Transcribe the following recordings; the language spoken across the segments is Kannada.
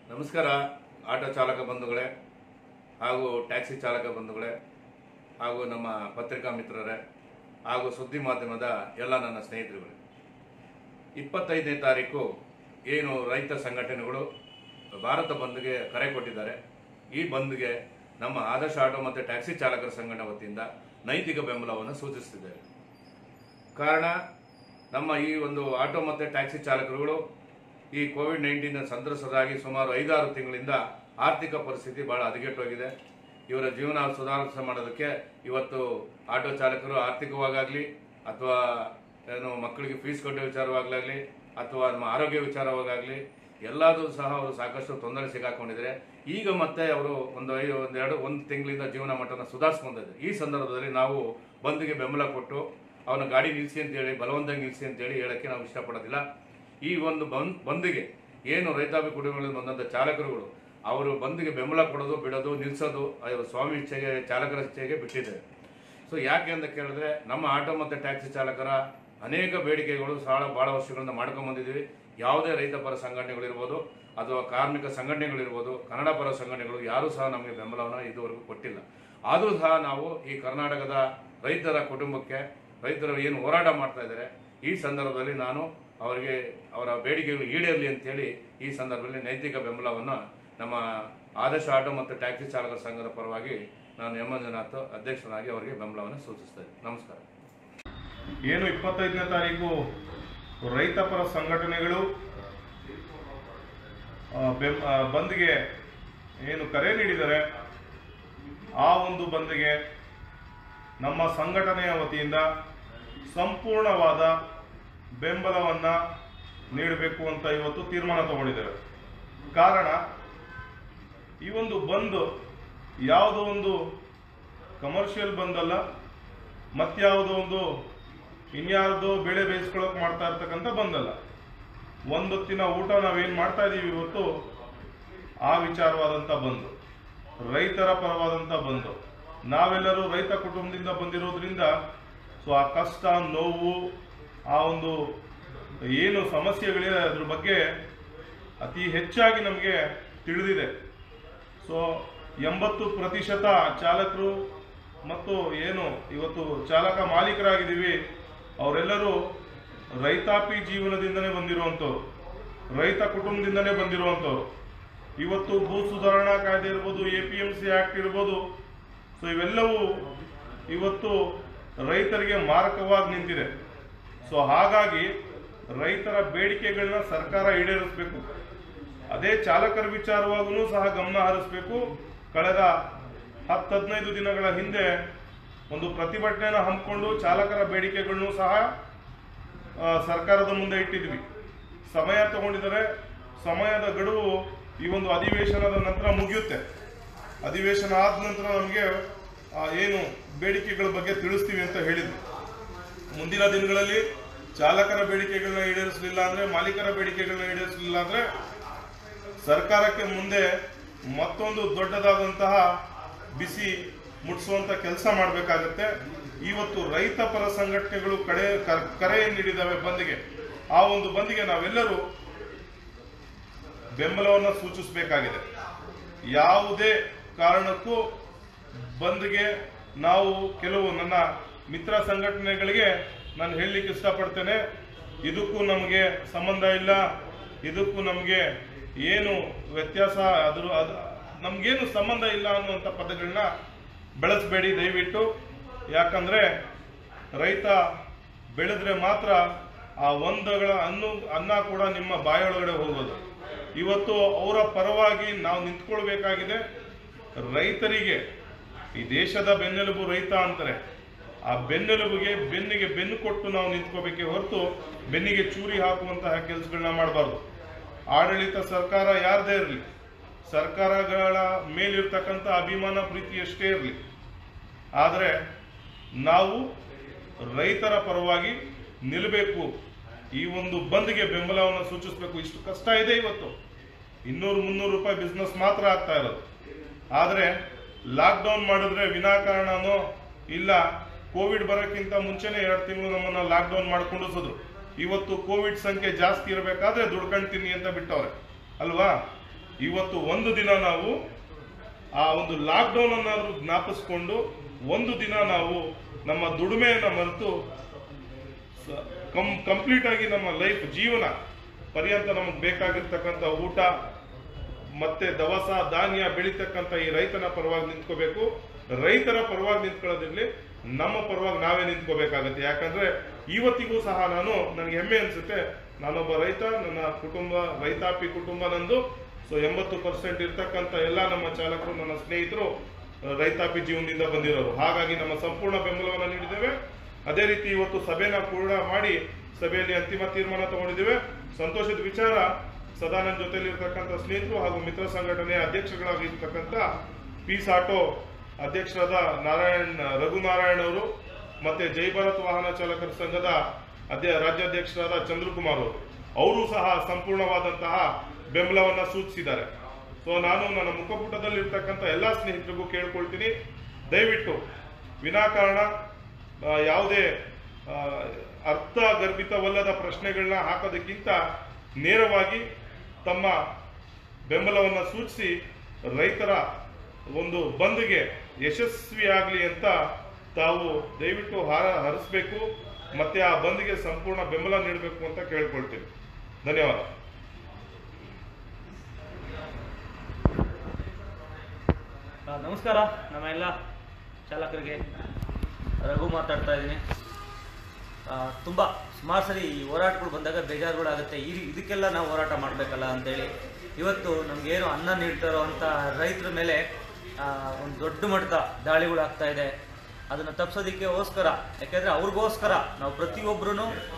ನಮಸ್ಕಾರ ಆಟೋ ಚಾಲಕ ಬಂಧುಗಳೇ ಹಾಗೂ ಟ್ಯಾಕ್ಸಿ ಚಾಲಕ ಬಂಧುಗಳೇ ಹಾಗೂ ನಮ್ಮ ಪತ್ರಿಕಾ ಮಿತ್ರರೇ ಹಾಗೂ ಸುದ್ದಿ ಮಾಧ್ಯಮದ ಎಲ್ಲ ನನ್ನ ಸ್ನೇಹಿತರುಗಳೇ ಇಪ್ಪತ್ತೈದನೇ ತಾರೀಕು ಏನು ರೈತ ಸಂಘಟನೆಗಳು ಭಾರತ ಬಂದ್ಗೆ ಕರೆ ಕೊಟ್ಟಿದ್ದಾರೆ ಈ ಬಂದ್ಗೆ ನಮ್ಮ ಆದರ್ಶ ಆಟೋ ಮತ್ತು ಟ್ಯಾಕ್ಸಿ ಚಾಲಕರ ಸಂಘಟನೆ ವತಿಯಿಂದ ನೈತಿಕ ಬೆಂಬಲವನ್ನು ಸೂಚಿಸುತ್ತಿದ್ದೇವೆ ಕಾರಣ ನಮ್ಮ ಈ ಒಂದು ಆಟೋ ಮತ್ತು ಟ್ಯಾಕ್ಸಿ ಚಾಲಕರುಗಳು ಈ ಕೋವಿಡ್ ನೈನ್ಟೀನ್ ಸಂತ್ರಸ್ತರಾಗಿ ಸುಮಾರು ಐದಾರು ತಿಂಗಳಿಂದ ಆರ್ಥಿಕ ಪರಿಸ್ಥಿತಿ ಬಹಳ ಹದಗೆಟ್ಟೋಗಿದೆ ಇವರ ಜೀವನ ಸುಧಾರಿಸ ಮಾಡೋದಕ್ಕೆ ಇವತ್ತು ಆಟೋ ಚಾಲಕರು ಆರ್ಥಿಕವಾಗಲಿ ಅಥವಾ ಏನು ಮಕ್ಕಳಿಗೆ ಫೀಸ್ ಕಟ್ಟೋ ವಿಚಾರವಾಗಲಾಗಲಿ ಅಥವಾ ನಮ್ಮ ಆರೋಗ್ಯ ವಿಚಾರವಾಗಲಿ ಎಲ್ಲದೂ ಸಹ ಅವರು ಸಾಕಷ್ಟು ತೊಂದರೆ ಸಿಗಾಕೊಂಡಿದ್ದಾರೆ ಈಗ ಮತ್ತೆ ಅವರು ಒಂದು ಐದು ಒಂದೆರಡು ಒಂದು ತಿಂಗಳಿಂದ ಜೀವನ ಮಟ್ಟನ ಸುಧಾರಿಸ್ಕೊಂಡಿದ್ದಾರೆ ಈ ಸಂದರ್ಭದಲ್ಲಿ ನಾವು ಬಂದ್ಗೆ ಬೆಂಬಲ ಕೊಟ್ಟು ಅವನ ಗಾಡಿ ನಿಲ್ಲಿಸಿ ಅಂತೇಳಿ ಬಲವಂತಾಗಿ ನಿಲ್ಲಿಸಿ ಅಂತೇಳಿ ಹೇಳಕ್ಕೆ ನಾವು ಇಷ್ಟಪಡೋದಿಲ್ಲ ಈ ಒಂದು ಬಂದ್ ಬಂದ್ಗೆ ಏನು ರೈತಾಪಿ ಕುಟುಂಬಗಳಿಂದ ಬಂದಂಥ ಚಾಲಕರುಗಳು ಅವರು ಬಂದ್ಗೆ ಬೆಂಬಲ ಕೊಡೋದು ಬಿಡೋದು ನಿಲ್ಲಿಸೋದು ಅದು ಸ್ವಾಮಿ ಇಚ್ಛೆಗೆ ಚಾಲಕರ ಇಚ್ಛೆಗೆ ಬಿಟ್ಟಿದ್ದೇವೆ ಸೊ ಯಾಕೆ ಅಂತ ಕೇಳಿದ್ರೆ ನಮ್ಮ ಆಟೋ ಮತ್ತು ಟ್ಯಾಕ್ಸಿ ಚಾಲಕರ ಅನೇಕ ಬೇಡಿಕೆಗಳು ಸಾಳ ಬಹಳ ವರ್ಷಗಳಿಂದ ಮಾಡ್ಕೊಂಡ್ ಬಂದಿದ್ದೀವಿ ಯಾವುದೇ ರೈತ ಪರ ಸಂಘಟನೆಗಳಿರ್ಬೋದು ಅಥವಾ ಕಾರ್ಮಿಕ ಸಂಘಟನೆಗಳಿರ್ಬೋದು ಕನ್ನಡ ಪರ ಸಂಘಟನೆಗಳು ಯಾರೂ ಸಹ ನಮಗೆ ಬೆಂಬಲವನ್ನು ಇದುವರೆಗೂ ಕೊಟ್ಟಿಲ್ಲ ಆದರೂ ಸಹ ನಾವು ಈ ಕರ್ನಾಟಕದ ರೈತರ ಕುಟುಂಬಕ್ಕೆ ರೈತರು ಏನು ಹೋರಾಟ ಮಾಡ್ತಾ ಇದ್ದಾರೆ ಈ ಸಂದರ್ಭದಲ್ಲಿ ನಾನು ಅವರಿಗೆ ಅವರ ಬೇಡಿಕೆಗಳು ಈಡೇರಲಿ ಅಂತೇಳಿ ಈ ಸಂದರ್ಭದಲ್ಲಿ ನೈತಿಕ ಬೆಂಬಲವನ್ನು ನಮ್ಮ ಆದರ್ಶ ಆಟೋ ಮತ್ತು ಟ್ಯಾಕ್ಸಿ ಚಾಲಕರ ಸಂಘದ ಪರವಾಗಿ ನಾನು ಎಂ ಮಂಜುನಾಥ್ ಅಧ್ಯಕ್ಷನಾಗಿ ಅವರಿಗೆ ಬೆಂಬಲವನ್ನು ಸೂಚಿಸ್ತೇನೆ ನಮಸ್ಕಾರ ಏನು ಇಪ್ಪತ್ತೈದನೇ ತಾರೀಕು ರೈತಪರ ಸಂಘಟನೆಗಳು ಆ, ಬೆಂ- ಆ, ಬಂದ್ಗೆ ಏನು ಕರೆ ನೀಡಿದರೆ ಆ ಒಂದು ಬಂದ್ಗೆ ನಮ್ಮ ಸಂಘಟನೆಯ ವತಿಯಿಂದ ಸಂಪೂರ್ಣವಾದ ಬೆಂಬಲವನ್ನು ನೀಡಬೇಕು ಅಂತ ಇವತ್ತು ತೀರ್ಮಾನ ತಗೊಂಡಿದ್ದೇವೆ ಕಾರಣ ಈ ಒಂದು ಬಂದ್ ಯಾವುದೋ ಒಂದು ಕಮರ್ಷಿಯಲ್ ಬಂದ್ ಅಲ್ಲ ಮತ್ಯಾವುದೋ ಒಂದು ಇನ್ಯಾವುದೋ ಬೆಳೆ ಬೇಯಿಸ್ಕೊಳಕ್ ಮಾಡ್ತಾ ಇರ್ತಕ್ಕಂಥ ಬಂದಲ್ಲ ಒಂದೊತ್ತಿನ ಊಟ ನಾವೇನ್ ಮಾಡ್ತಾ ಇದೀವಿ ಇವತ್ತು ಆ ವಿಚಾರವಾದಂಥ ಬಂದು ರೈತರ ಪರವಾದಂಥ ಬಂದು ನಾವೆಲ್ಲರೂ ರೈತ ಕುಟುಂಬದಿಂದ ಬಂದಿರೋದ್ರಿಂದ ಸೊ ಆ ಕಷ್ಟ ನೋವು ಆ ಒಂದು ಏನು ಸಮಸ್ಯೆಗಳಿದೆ ಅದ್ರ ಬಗ್ಗೆ ಅತಿ ಹೆಚ್ಚಾಗಿ ನಮಗೆ ತಿಳಿದಿದೆ ಸೊ ಎಂಬತ್ತು ಪ್ರತಿಶತ ಚಾಲಕರು ಮತ್ತು ಏನು ಇವತ್ತು ಚಾಲಕ ಮಾಲೀಕರಾಗಿದ್ದೀವಿ ಅವರೆಲ್ಲರೂ ರೈತಾಪಿ ಜೀವನದಿಂದನೇ ಬಂದಿರುವಂಥವ್ರು ರೈತ ಕುಟುಂಬದಿಂದನೇ ಬಂದಿರುವಂಥವ್ರು ಇವತ್ತು ಭೂ ಸುಧಾರಣಾ ಕಾಯ್ದೆ ಇರ್ಬೋದು A P M C act ಇರ್ಬೋದು ಸೊ ಇವೆಲ್ಲವೂ ಇವತ್ತು ರೈತರಿಗೆ ಮಾರಕವಾಗಿ ನಿಂತಿದೆ ಸೊ ಹಾಗಾಗಿ ರೈತರ ಬೇಡಿಕೆಗಳನ್ನ ಸರ್ಕಾರ ಈಡೇರಿಸಬೇಕು ಅದೇ ಚಾಲಕರ ವಿಚಾರವಾಗೂ ಸಹ ಗಮನ ಹರಿಸಬೇಕು ಕಳೆದ ಹತ್ತು ಹದಿನೈದು ದಿನಗಳ ಹಿಂದೆ ಒಂದು ಪ್ರತಿಭಟನೆಯನ್ನು ಹಮ್ಮಿಕೊಂಡು ಚಾಲಕರ ಬೇಡಿಕೆಗಳನ್ನು ಸಹ ಆ, ಸರ್ಕಾರದ ಮುಂದೆ ಇಟ್ಟಿದ್ವಿ ಸಮಯ ತಗೊಂಡಿದ್ದಾರೆ ಸಮಯದ ಗಡುವು ಈ ಒಂದು ಅಧಿವೇಶನದ ನಂತರ ಮುಗಿಯುತ್ತೆ ಅಧಿವೇಶನ ಆದ ನಂತರ ನಮಗೆ ಏನು ಬೇಡಿಕೆಗಳ ಬಗ್ಗೆ ತಿಳಿಸ್ತೀವಿ ಅಂತ ಹೇಳಿದ್ವಿ ಮುಂದಿನ ದಿನಗಳಲ್ಲಿ ಚಾಲಕರ ಬೇಡಿಕೆಗಳನ್ನ ಈಡೇರಿಸಲಿಲ್ಲ ಅಂದ್ರೆ ಮಾಲೀಕರ ಬೇಡಿಕೆಗಳನ್ನ ಈಡೇರಿಸಲಿಲ್ಲ ಅಂದ್ರೆ ಸರ್ಕಾರಕ್ಕೆ ಮುಂದೆ ಮತ್ತೊಂದು ದೊಡ್ಡದಾದಂತಹ ಬಿಸಿ ಮುಟ್ಟಿಸುವಂತ ಕೆಲಸ ಮಾಡಬೇಕಾಗತ್ತೆ ಇವತ್ತು ರೈತ ಪರ ಸಂಘಟನೆಗಳು ಕಡೆ ಕ- ಕರೆ ನೀಡಿದಾವೆ ಬಂದ್ಗೆ ಆ ಒಂದು ಬಂದ್ಗೆ ನಾವೆಲ್ಲರೂ ಬೆಂಬಲವನ್ನು ಸೂಚಿಸಬೇಕಾಗಿದೆ ಯಾವುದೇ ಕಾರಣಕ್ಕೂ ಬಂದ್ಗೆ ನಾವು ಕೆಲವು ನನ್ನ ಮಿತ್ರ ಸಂಘಟನೆಗಳಿಗೆ ನಾನು ಹೇಳಲಿಕ್ಕೆ ಇಷ್ಟಪಡ್ತೇನೆ ಇದಕ್ಕೂ ನಮಗೆ ಸಂಬಂಧ ಇಲ್ಲ ಇದಕ್ಕೂ ನಮಗೆ ಏನು ವ್ಯತ್ಯಾಸ ಅದ್ರ ಅದು ನಮಗೇನು ಸಂಬಂಧ ಇಲ್ಲ ಅನ್ನುವಂಥ ಪದಗಳನ್ನ ಬೆಳೆಸಬೇಡಿ ದಯವಿಟ್ಟು ಯಾಕಂದ್ರೆ ರೈತ ಬೆಳೆದ್ರೆ ಮಾತ್ರ ಆ ಒಂದಗಳ ಅನ್ನು ಅನ್ನ ಕೂಡ ನಿಮ್ಮ ಬಾಯೊಳಗಡೆ ಹೋಗೋದು ಇವತ್ತು ಅವರ ಪರವಾಗಿ ನಾವು ನಿಂತ್ಕೊಳ್ಬೇಕಾಗಿದೆ ರೈತರಿಗೆ ಈ ದೇಶದ ಬೆನ್ನೆಲುಬು ರೈತ ಅಂತಾರೆ ಆ ಬೆನ್ನೆಲುಬಿಗೆ ಬೆನ್ನಿಗೆ ಬೆನ್ನು ಕೊಟ್ಟು ನಾವು ನಿಂತ್ಕೋಬೇಕೇ ಹೊರತು ಬೆನ್ನಿಗೆ ಚೂರಿ ಹಾಕುವಂತಹ ಕೆಲಸಗಳನ್ನ ಮಾಡಬಾರ್ದು ಆಡಳಿತ ಸರ್ಕಾರ ಯಾರದೇ ಇರಲಿ ಸರ್ಕಾರಗಳ ಮೇಲಿರ್ತಕ್ಕಂಥ ಅಭಿಮಾನ ಪ್ರೀತಿ ಎಷ್ಟೇ ಇರಲಿ ಆದರೆ ನಾವು ರೈತರ ಪರವಾಗಿ ನಿಲ್ಲಬೇಕು ಈ ಒಂದು ಬಂದ್ಗೆ ಬೆಂಬಲವನ್ನು ಸೂಚಿಸಬೇಕು ಇಷ್ಟು ಕಷ್ಟ ಇದೆ ಇವತ್ತು ಇನ್ನೂರು ಮುನ್ನೂರು ರೂಪಾಯಿ ಬಿಸ್ನೆಸ್ ಮಾತ್ರ ಆಗ್ತಾ ಇರೋದು ಆದರೆ ಲಾಕ್ಡೌನ್ ಮಾಡಿದ್ರೆ ವಿನಾಕಾರಣನೋ ಇಲ್ಲ ಕೋವಿಡ್ ಬರೋಕ್ಕಿಂತ ಮುಂಚೆನೆ ಎರಡು ತಿಂಗಳು ನಮ್ಮನ್ನ ಲಾಕ್ಡೌನ್ ಮಾಡ್ಕೊಂಡಿಸಿದ್ರು ಇವತ್ತು ಕೋವಿಡ್ ಸಂಖ್ಯೆ ಜಾಸ್ತಿ ಇರಬೇಕಾದ್ರೆ ದುಡ್ಕೊಂಡು ತಿನ್ನಿ ಅಂತ ಬಿಟ್ಟವ್ರೆ ಅಲ್ವಾ ಇವತ್ತು ಒಂದು ದಿನ ನಾವು ಆ ಒಂದು ಲಾಕ್ಡೌನ್ ಅನ್ನಾದ್ರೂ ಜ್ಞಾಪಿಸ್ಕೊಂಡು ಒಂದು ದಿನ ನಾವು ನಮ್ಮ ದುಡಿಮೆಯನ್ನು ಮರೆತು ಸ- ಕಂ ಕಂಪ್ಲೀಟ್ ಆಗಿ ನಮ್ಮ ಲೈಫ್ ಜೀವನ ಪರ್ಯಂತ ನಮಗೆ ಬೇಕಾಗಿರ್ತಕ್ಕಂಥ ಊಟ ಮತ್ತೆ ದವಸ ಧಾನ್ಯ ಬೆಳೀತಕ್ಕಂಥ ಈ ರೈತನ ಪರವಾಗಿ ನಿಂತ್ಕೋಬೇಕು ರೈತರ ಪರವಾಗಿ ನಿಂತ್ಕೊಳ್ಳೋದಿರ್ಲಿ ನಮ್ಮ ಪರವಾಗಿ ನಾವೇ ನಿಂತ್ಕೋಬೇಕಾಗತ್ತೆ ಯಾಕಂದ್ರೆ ಇವತ್ತಿಗೂ ಸಹ ನಾನು ನನಗೆ ಹೆಮ್ಮೆ ಅನ್ಸುತ್ತೆ ನಾನೊಬ್ಬ ರೈತ ನನ್ನ ಕುಟುಂಬ ರೈತಾಪಿ ಕುಟುಂಬ ನಂದು ಸೊ ಎಂಬತ್ತು ಪರ್ಸೆಂಟ್ ಇರ್ತಕ್ಕಂಥ ಎಲ್ಲ ನಮ್ಮ ಚಾಲಕರು ನನ್ನ ಸ್ನೇಹಿತರು ಆ, ರೈತಾಪಿ ಜೀವನದಿಂದ ಬಂದಿರೋರು ಹಾಗಾಗಿ ನಮ್ಮ ಸಂಪೂರ್ಣ ಬೆಂಬಲವನ್ನು ನೀಡಿದ್ದೇವೆ ಅದೇ ರೀತಿ ಇವತ್ತು ಸಭೆನ ಕೂಡ ಮಾಡಿ ಸಭೆಯಲ್ಲಿ ಅಂತಿಮ ತೀರ್ಮಾನ ತಗೊಂಡಿದ್ದೇವೆ ಸಂತೋಷದ ವಿಚಾರ ಸದಾ ನನ್ನ ಜೊತೆಲಿ ಇರ್ತಕ್ಕಂಥ ಸ್ನೇಹಿತರು ಹಾಗೂ ಮಿತ್ರ ಸಂಘಟನೆಯ ಅಧ್ಯಕ್ಷಗಳಾಗಿರ್ತಕ್ಕಂಥ ಪೀಸ್ ಆಟೋ ಅಧ್ಯಕ್ಷರಾದ ನಾರಾಯಣ್ ರಘುನಾರಾಯಣ್ ಅವರು ಮತ್ತೆ ಜೈ ಭಾರತ್ ವಾಹನ ಚಾಲಕರ ಸಂಘದ ಅಧ್ಯ ರಾಜ್ಯಾಧ್ಯಕ್ಷರಾದ ಚಂದ್ರಕುಮಾರ್ ಅವರು ಅವರು ಸಹ ಸಂಪೂರ್ಣವಾದಂತಹ ಬೆಂಬಲವನ್ನ ಸೂಚಿಸಿದ್ದಾರೆ ಸೊ ನಾನು ನನ್ನ ಮುಖಪುಟದಲ್ಲಿ ಇರ್ತಕ್ಕಂಥ ಎಲ್ಲ ಸ್ನೇಹಿತರಿಗೂ ಕೇಳ್ಕೊಳ್ತೀನಿ ದಯವಿಟ್ಟು ವಿನಾಕಾರಣ ಆ, ಯಾವುದೇ ಆ, ಅರ್ಥಗರ್ಭಿತವಲ್ಲದ ಪ್ರಶ್ನೆಗಳನ್ನ ಹಾಕೋದಕ್ಕಿಂತ ನೇರವಾಗಿ ತಮ್ಮ ಬೆಂಬಲವನ್ನು ಸೂಚಿಸಿ ರೈತರ ಒಂದು ಬಂದ್ಗೆ ಯಶಸ್ವಿಯಾಗಲಿ ಅಂತ ತಾವು ದಯವಿಟ್ಟು ಹಾರ ಹರಿಸ್ಬೇಕು ಮತ್ತೆ ಆ ಬಂದ್ಗೆ ಸಂಪೂರ್ಣ ಬೆಂಬಲ ನೀಡಬೇಕು ಅಂತ ಕೇಳ್ಕೊಳ್ತೀನಿ ಧನ್ಯವಾದ ಆ, ನಮಸ್ಕಾರ ನಮ್ಮ ಎಲ್ಲ ಚಾಲಕರಿಗೆ ರಘು ಮಾತಾಡ್ತಾ ಇದ್ದೀನಿ ತುಂಬ ಸುಮಾರು ಸರಿ ಈ ಹೋರಾಟಗಳು ಬಂದಾಗ ಬೇಜಾರುಗಳಾಗುತ್ತೆ ಈ ಇದಕ್ಕೆಲ್ಲ ನಾವು ಹೋರಾಟ ಮಾಡಬೇಕಲ್ಲ ಅಂತೇಳಿ ಇವತ್ತು ನಮಗೇನು ಅನ್ನ ನೀಡ್ತಾರೋ ಅಂತ ರೈತರ ಮೇಲೆ ಒಂದು ದೊಡ್ಡ ಮಟ್ಟದ ದಾಳಿಗಳಾಗ್ತಾ ಇದೆ ಅದನ್ನು ತಪ್ಪಿಸೋದಕ್ಕೋಸ್ಕರ ಯಾಕೆಂದರೆ ಅವ್ರಿಗೋಸ್ಕರ ನಾವು ಪ್ರತಿಯೊಬ್ಬರೂ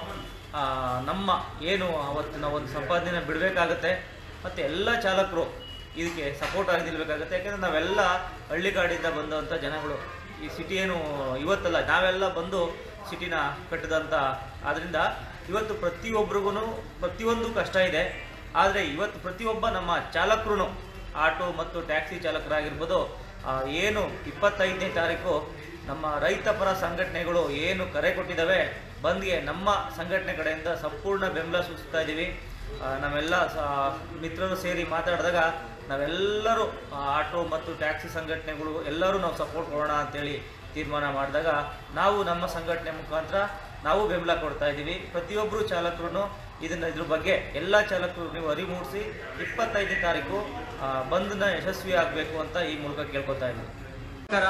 ನಮ್ಮ ಏನು ಅವತ್ತಿನ ಒಂದು ಸಂಪಾದನೆ ಬಿಡಬೇಕಾಗತ್ತೆ ಮತ್ತು ಎಲ್ಲ ಚಾಲಕರು ಇದಕ್ಕೆ ಸಪೋರ್ಟ್ ಆಗಿ ನಿಲ್ಬೇಕಾಗುತ್ತೆ ಯಾಕೆಂದರೆ ನಾವೆಲ್ಲ ಹಳ್ಳಿಗಾಡಿಂದ ಬಂದಂಥ ಜನಗಳು ಈ ಸಿಟಿ ಏನು ಇವತ್ತಲ್ಲ ನಾವೆಲ್ಲ ಬಂದು ಸಿಟಿನ ಕಟ್ಟಿದಂಥ ಆದ್ದರಿಂದ ಇವತ್ತು ಪ್ರತಿಯೊಬ್ಬರಿಗೂ ಪ್ರತಿಯೊಂದು ಕಷ್ಟ ಇದೆ ಆದರೆ ಇವತ್ತು ಪ್ರತಿಯೊಬ್ಬ ನಮ್ಮ ಚಾಲಕರು ಆಟೋ ಮತ್ತು ಟ್ಯಾಕ್ಸಿ ಚಾಲಕರಾಗಿರ್ಬೋದು ಆ, ಏನು ಇಪ್ಪತ್ತೈದನೇ ತಾರೀಕು ನಮ್ಮ ರೈತ ಪರ ಸಂಘಟನೆಗಳು ಏನು ಕರೆ ಕೊಟ್ಟಿದ್ದಾವೆ ಬಂದ್ಗೆ ನಮ್ಮ ಸಂಘಟನೆ ಕಡೆಯಿಂದ ಸಂಪೂರ್ಣ ಬೆಂಬಲ ಸೂಚಿಸ್ತಾ ಇದ್ದೀವಿ ಆ, ನಾವೆಲ್ಲ ಸ- ಮಿತ್ರರು ಸೇರಿ ಮಾತಾಡಿದಾಗ ನಾವೆಲ್ಲರೂ ಆ, ಆಟೋ ಮತ್ತು ಟ್ಯಾಕ್ಸಿ ಸಂಘಟನೆಗಳು ಎಲ್ಲರೂ ನಾವು ಸಪೋರ್ಟ್ ಕೊಡೋಣ ಅಂತೇಳಿ ತೀರ್ಮಾನ ಮಾಡಿದಾಗ ನಾವು ನಮ್ಮ ಸಂಘಟನೆ ಮುಖಾಂತರ ನಾವು ಬೆಂಬಲ ಕೊಡ್ತಾ ಇದ್ದೀವಿ ಪ್ರತಿಯೊಬ್ಬರು ಚಾಲಕರು ಇದನ್ನ ಇದ್ರ ಬಗ್ಗೆ ಎಲ್ಲ ಚಾಲಕರು ನೀವು ಅರಿವು ಮೂಡಿಸಿ ಇಪ್ಪತ್ತೈದನೇ ತಾರೀಕು ಆ, ಬಂದ್ನ ಯಶಸ್ವಿ ಆಗಬೇಕು ಅಂತ ಈ ಮೂಲಕ ಕೇಳ್ಕೊತಾ ಇದ್ದೀವಿ ನಮಸ್ಕಾರ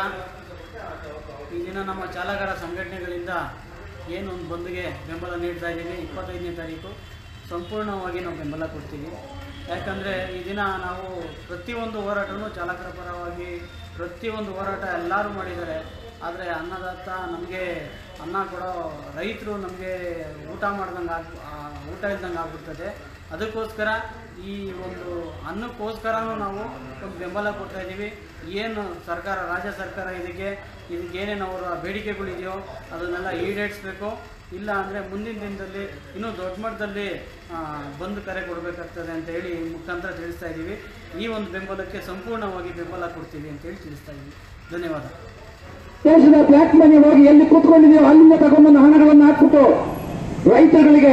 ಈ ದಿನ ನಮ್ಮ ಚಾಲಕರ ಸಂಘಟನೆಗಳಿಂದ ಏನು ಒಂದು ಬಂದ್ಗೆ ಬೆಂಬಲ ನೀಡ್ತಾ ಇದ್ದೀವಿ ಇಪ್ಪತ್ತೈದನೇ ತಾರೀಕು ಸಂಪೂರ್ಣವಾಗಿ ನಾವು ಬೆಂಬಲ ಕೊಡ್ತೀವಿ ಯಾಕಂದರೆ ಈ ದಿನ ನಾವು ಪ್ರತಿಯೊಂದು ಹೋರಾಟನೂ ಚಾಲಕರ ಪರವಾಗಿ ಪ್ರತಿಯೊಂದು ಹೋರಾಟ ಎಲ್ಲರೂ ಮಾಡಿದ್ದಾರೆ ಆದರೆ ಅನ್ನದಾತ ನಮಗೆ ಅನ್ನ ಕೊಡೋ ರೈತರು ನಮಗೆ ಊಟ ಮಾಡ್ದಂಗೆ ಆಗ್ ಆ, ಊಟ ಇಲ್ದಂಗೆ ಆಗ್ಬಿಡ್ತದೆ ಅದಕ್ಕೋಸ್ಕರ ಈ ಒಂದು ಅನ್ನಕ್ಕೋಸ್ಕರನೂ ನಾವು ಒಂದು ಬೆಂಬಲ ಕೊಡ್ತಾ ಇದ್ದೀವಿ ಏನು ಸರ್ಕಾರ ರಾಜ್ಯ ಸರ್ಕಾರ ಇದಕ್ಕೆ ಇದಕ್ಕೆ ಏನೇನು ಅವರ ಬೇಡಿಕೆಗಳಿದೆಯೋ ಅದನ್ನೆಲ್ಲ ಈಡೇರಿಸಬೇಕು ಇಲ್ಲ ಅಂದರೆ ಮುಂದಿನ ದಿನದಲ್ಲಿ ಇನ್ನೂ ದೊಡ್ಡ ಮಟ್ಟದಲ್ಲಿ ಆ, ಬಂದು ಕರೆ ಕೊಡಬೇಕಾಗ್ತದೆ ಅಂತ ಹೇಳಿ ಈ ಮುಖಾಂತರ ತಿಳಿಸ್ತಾ ಇದ್ದೀವಿ ಈ ಒಂದು ಬೆಂಬಲಕ್ಕೆ ಸಂಪೂರ್ಣವಾಗಿ ಬೆಂಬಲ ಕೊಡ್ತೀವಿ ಅಂತೇಳಿ ತಿಳಿಸ್ತಾ ಇದ್ದೀವಿ ಧನ್ಯವಾದ ದೇಶದ ಬ್ಲಾಕ್ ಮನಿ ಹೋಗಿ ಎಲ್ಲಿ ಕೂತ್ಕೊಂಡಿದೆಯೋ ಅಲ್ಲಿಂದ ತಗೊಂಡ್ಬಂದ ಹಣಗಳನ್ನು ಹಾಕ್ಬಿಟ್ಟು ರೈತರುಗಳಿಗೆ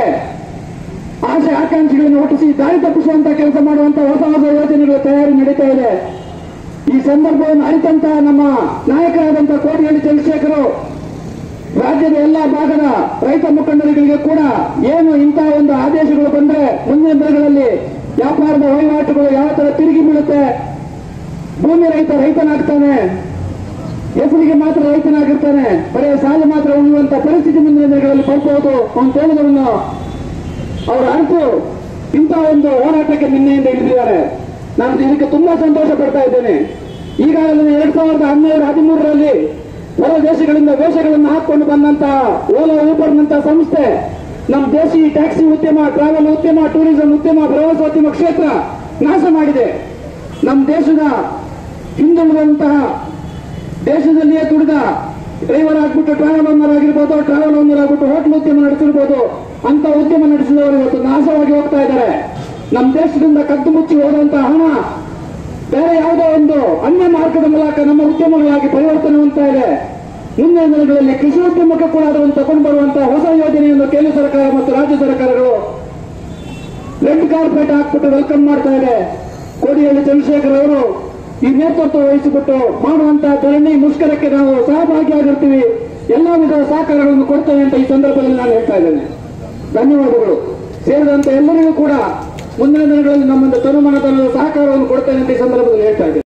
ಆಸೆ ಆಕಾಂಕ್ಷೆಗಳನ್ನು ಹುಟ್ಟಿಸಿ ದಾರಿ ತಪ್ಪಿಸುವಂತ ಕೆಲಸ ಮಾಡುವಂತ ಹೊಸ ಹೊಸ ಯೋಜನೆಗಳ ತಯಾರಿ ನಡೀತಾ ಇದೆ ಈ ಸಂದರ್ಭವನ್ನು ಅರಿತಂತ ನಮ್ಮ ನಾಯಕರಾದಂತ ಕೋಟಿಹಳ್ಳಿ ಚಂದ್ರಶೇಖರು ರಾಜ್ಯದ ಎಲ್ಲಾ ಭಾಗದ ರೈತ ಮುಖಂಡರುಗಳಿಗೆ ಕೂಡ ಏನು ಇಂತಹ ಒಂದು ಆದೇಶಗಳು ಬಂದ್ರೆ ಮುಂದಿನ ದಿನಗಳಲ್ಲಿ ವ್ಯಾಪಾರದ ವಹಿವಾಟುಗಳು ಯಾವ ತರ ತಿರುಗಿ ಬೀಳುತ್ತೆ ಭೂಮಿ ರೈತ ರೈತನಾಗ್ತಾನೆ ಹೆಸರಿಗೆ ಮಾತ್ರ ರೈತನಾಗಿರ್ತಾನೆ ಬರೀ ಸಾಲ ಮಾತ್ರ ಉಳಿಯುವಂತ ಪರಿಸ್ಥಿತಿ ಮುಂದಿನ ದಿನಗಳಲ್ಲಿ ಬರಬಹುದು ಅಂತ ಹೇಳುವುದನ್ನು ಅವರು ಅರಿತು ಇಂತಹ ಒಂದು ಹೋರಾಟಕ್ಕೆ ನಿನ್ನೆಯಿಂದ ಇಳಿದಿದ್ದಾರೆ ನಾನು ಇದಕ್ಕೆ ತುಂಬಾ ಸಂತೋಷ ಪಡ್ತಾ ಇದ್ದೇನೆ ಈಗಾಗಲೇ ಎರಡ್ ಸಾವಿರದ ಹನ್ನೆರಡು ಹದಿಮೂರರಲ್ಲಿ ಹೊರ ದೇಶಗಳಿಂದ ವೇಷಗಳನ್ನು ಹಾಕೊಂಡು ಬಂದಂತಹ ಓಲಾ ಊಬರ್ನಂತಹ ಸಂಸ್ಥೆ ನಮ್ಮ ದೇಶಿ ಟ್ಯಾಕ್ಸಿ ಉದ್ಯಮ ಟ್ರಾವೆಲ್ ಉದ್ಯಮ ಟೂರಿಸಂ ಉದ್ಯಮ ಪ್ರವಾಸೋದ್ಯಮ ಕ್ಷೇತ್ರ ನಾಶ ಮಾಡಿದೆ ನಮ್ಮ ದೇಶದ ಹಿಂದುಳಿದಂತಹ ದೇಶದಲ್ಲಿಯೇ ದುಡಿದ ಡ್ರೈವರ್ ಆಗ್ಬಿಟ್ಟು ಟ್ರಾವೆಲ್ ಓನರ್ ಆಗಿರ್ಬೋದು ಟ್ರಾವೆಲ್ ಓನರ್ ಆಗ್ಬಿಟ್ಟು ಹೋಟೆಲ್ ಉದ್ಯಮ ನಡೆಸಿರ್ಬೋದು ಅಂತ ಉದ್ಯಮ ನಡೆಸಿದವರು ಇವತ್ತು ನಾಶವಾಗಿ ಹೋಗ್ತಾ ಇದ್ದಾರೆ ನಮ್ಮ ದೇಶದಿಂದ ಕದ್ದು ಮುಚ್ಚಿ ಹೋದಂತಹ ಹಣ ಬೇರೆ ಯಾವುದೋ ಒಂದು ಅನ್ಯ ಮಾರ್ಗದ ಮೂಲಕ ನಮ್ಮ ಉದ್ಯಮಗಳಾಗಿ ಪರಿವರ್ತನೆ ಹೊಂದ್ತಾ ಇದೆ ಮುಂದಿನ ದಿನಗಳಲ್ಲಿ ಕೃಷಿ ಉದ್ಯಮಕ್ಕೆ ಕೂಡ ಅದನ್ನು ತಗೊಂಡು ಬರುವಂತಹ ಹೊಸ ಯೋಜನೆಯನ್ನು ಕೇಂದ್ರ ಸರ್ಕಾರ ಮತ್ತು ರಾಜ್ಯ ಸರ್ಕಾರಗಳು ರೆಡ್ ಕಾರ್ಪೆಟ್ ಹಾಕ್ಬಿಟ್ಟು ವೆಲ್ಕಮ್ ಮಾಡ್ತಾ ಇದೆ ಕೋಡಿಹಳ್ಳಿ ಚಂದ್ರಶೇಖರ್ ಅವರು ಈ ನೇತೃತ್ವ ವಹಿಸಿಬಿಟ್ಟು ಮಾಡುವಂತಹ ಧರಣಿ ಮುಷ್ಕರಕ್ಕೆ ನಾವು ಸಹಭಾಗಿಯಾಗಿರ್ತೀವಿ ಎಲ್ಲಾ ವಿಧದ ಸಹಕಾರಗಳನ್ನು ಕೊಡ್ತೇವೆ ಅಂತ ಈ ಸಂದರ್ಭದಲ್ಲಿ ನಾನು ಹೇಳ್ತಾ ಇದ್ದೇನೆ ಧನ್ಯವಾದಗಳು ಸೇರಿದಂತೆ ಎಲ್ಲರಿಗೂ ಕೂಡ ಮುಂದಿನ ದಿನಗಳಲ್ಲಿ ನಮ್ಮೊಂದು ತನುಮನತನದ ಸಹಕಾರವನ್ನು ಕೊಡ್ತೇನೆ ಅಂತ ಈ ಸಂದರ್ಭದಲ್ಲಿ ಹೇಳ್ತಾ ಇದ್ದೇನೆ